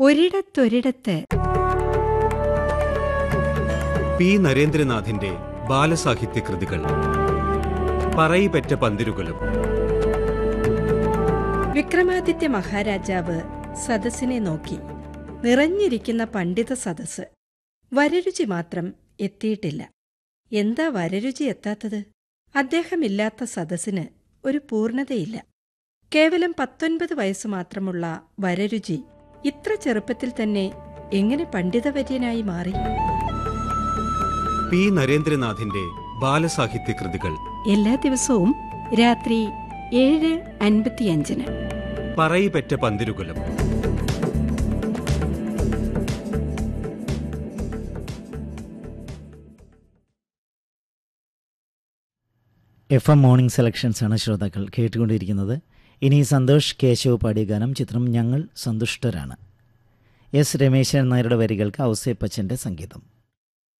ഒരിടത്തൊരിടത്ത് P നരേന്ദ്രനാഥിന്റെ ബാലസാഹിത്യ കൃതികൾ പറയിപെറ്റ പന്തിരുകുലം വിക്രമാദിത്യ മഹാരാജാവ് സദസ്സിനെ നോക്കി നിറഞ്ഞിരിക്കുന്ന പണ്ഡിത സദസ്സ് വരരുചി മാത്രം എത്തിയിട്ടില്ല എന്താ വരരുചി എത്താത്തത് അദ്ദേഹമില്ലാത്ത സദസ്സിന് ഒരു പൂർണ്ണതയില്ല കേവലം പത്തൊൻപത് വയസ്സ് മാത്രമുള്ള വരരുചി ഇത്ര ചെറുപ്പത്തിൽ തന്നെ എങ്ങനെ പണ്ഡിതവര്യനായി മാറി പി നരേന്ദ്രനാഥിന്റെ ബാലസാഹിത്യ കൃതികൾ എല്ലാ ദിവസവും രാത്രി ഏഴ് അൻപത്തിയഞ്ചിന് പറയിപെറ്റ പന്തിരുകുലം എഫ് എം മോർണിംഗ് സെലക്ഷൻസ് ആണ് ശ്രോതാക്കൾ കേട്ടുകൊണ്ടിരിക്കുന്നത് ഇനി സന്തോഷ് കേശവ് പാടിയ ഗാനം ചിത്രം ഞങ്ങൾ സന്തുഷ്ടരാണ് എസ് രമേശൻ നായരുടെ വരികൾക്ക് ഔസേപ്പച്ചൻ്റെ സംഗീതം